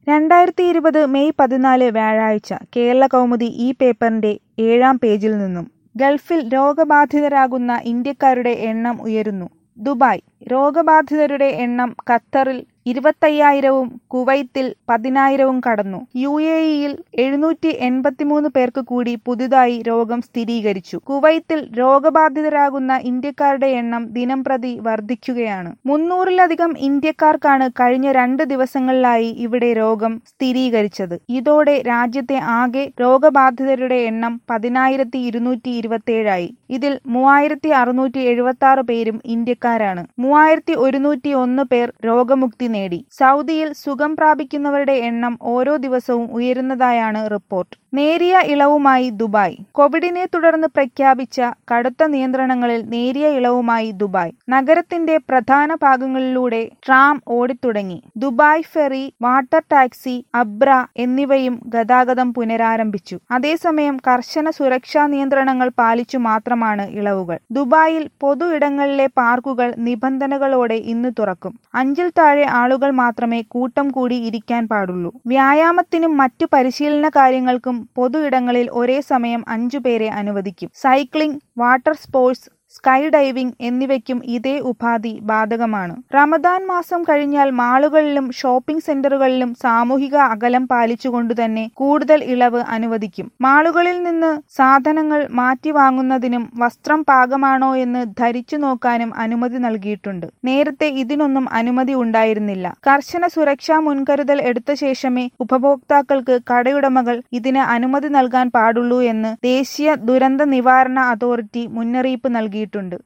രണ്ടായിരത്തി ഇരുപത് മെയ് പതിനാല് വ്യാഴാഴ്ച കേരളകൗമുദി ഈ പേപ്പറിന്റെ ഏഴാം പേജിൽ നിന്നും ഗൾഫിൽ രോഗബാധിതരാകുന്ന ഇന്ത്യക്കാരുടെ എണ്ണം ഉയരുന്നു ദുബായ് രോഗബാധിതരുടെ എണ്ണം ഖത്തറിൽ ഇരുപത്തയ്യായിരവും കുവൈത്തിൽ പതിനായിരവും കടന്നു യു എ ഇയിൽ എഴുന്നൂറ്റി എൺപത്തിമൂന്ന് പേർക്ക് കൂടി പുതുതായി രോഗം സ്ഥിരീകരിച്ചു കുവൈത്തിൽ രോഗബാധിതരാകുന്ന ഇന്ത്യക്കാരുടെ എണ്ണം ദിനംപ്രതി വർദ്ധിക്കുകയാണ് മുന്നൂറിലധികം ഇന്ത്യക്കാർക്കാണ് കഴിഞ്ഞ രണ്ട് ദിവസങ്ങളിലായി ഇവിടെ രോഗം സ്ഥിരീകരിച്ചത് ഇതോടെ രാജ്യത്തെ ആകെ രോഗബാധിതരുടെ എണ്ണം പതിനായിരത്തി ഇരുന്നൂറ്റി ഇരുപത്തിയേഴായി ഇതിൽ മൂവായിരത്തി അറുന്നൂറ്റി എഴുപത്തി ആറ് പേരും ഇന്ത്യക്കാരാണ് മൂവായിരത്തി ഒരുന്നൂറ്റി ഒന്ന് പേർ രോഗമുക്തി നേടി സൗദിയിൽ സുഖം പ്രാപിക്കുന്നവരുടെ എണ്ണം ഓരോ ദിവസവും ഉയരുന്നതായാണ് റിപ്പോർട്ട് നേരിയ ഇളവുമായി ദുബായ് കോവിഡിനെ തുടർന്ന് പ്രഖ്യാപിച്ച കടുത്ത നിയന്ത്രണങ്ങളിൽ നേരിയ ഇളവുമായി ദുബായ് നഗരത്തിന്റെ പ്രധാന ഭാഗങ്ങളിലൂടെ ട്രാം ഓടിത്തുടങ്ങി ദുബായ് ഫെറി വാട്ടർ ടാക്സി അബ്ര എന്നിവയും ഗതാഗതം പുനരാരംഭിച്ചു അതേസമയം കർശന സുരക്ഷാ നിയന്ത്രണങ്ങൾ പാലിച്ചു മാത്രമാണ് ഇളവുകൾ ദുബായിൽ പൊതു ഇടങ്ങളിലെ പാർക്കുകൾ നിബന്ധനകളോടെ ഇന്ന് തുറക്കും അഞ്ചിൽ താഴെ ആളുകൾ മാത്രമേ കൂട്ടം കൂടി ഇരിക്കാൻ പാടുള്ളൂ വ്യായാമത്തിനും മറ്റു പരിശീലന കാര്യങ്ങൾക്കും പൊതു ഇടങ്ങളിൽ ഒരേ സമയം അഞ്ചു പേരെ അനുവദിക്കും cycling water sports skydiving എന്നിവയ്ക്കും ഇതേ ഉപാധി ബാധകമാണ് റമദാൻ മാസം കഴിഞ്ഞാൽ മാളുകളിലും ഷോപ്പിംഗ് സെന്ററുകളിലും സാമൂഹിക അകലം പാലിച്ചുകൊണ്ടുതന്നെ കൂടുതൽ ഇളവ് അനുവദിക്കും മാളുകളിൽ നിന്ന് സാധനങ്ങൾ മാറ്റി വാങ്ങുന്നതിനും വസ്ത്രം പാകമാണോ എന്ന് ധരിച്ചു നോക്കാനും അനുമതി നൽകിയിട്ടുണ്ട് നേരത്തെ ഇതിനൊന്നും അനുമതി ഉണ്ടായിരുന്നില്ല കർശന സുരക്ഷാ മുൻകരുതൽ എടുത്ത ശേഷമേ ഉപഭോക്താക്കൾക്ക് കടയുടമകൾ ഇതിന് അനുമതി നൽകാൻ പാടുള്ളൂ എന്ന് ദേശീയ ദുരന്ത നിവാരണ അതോറിറ്റി മുന്നറിയിപ്പ് നൽകിയിട്ടുണ്ട്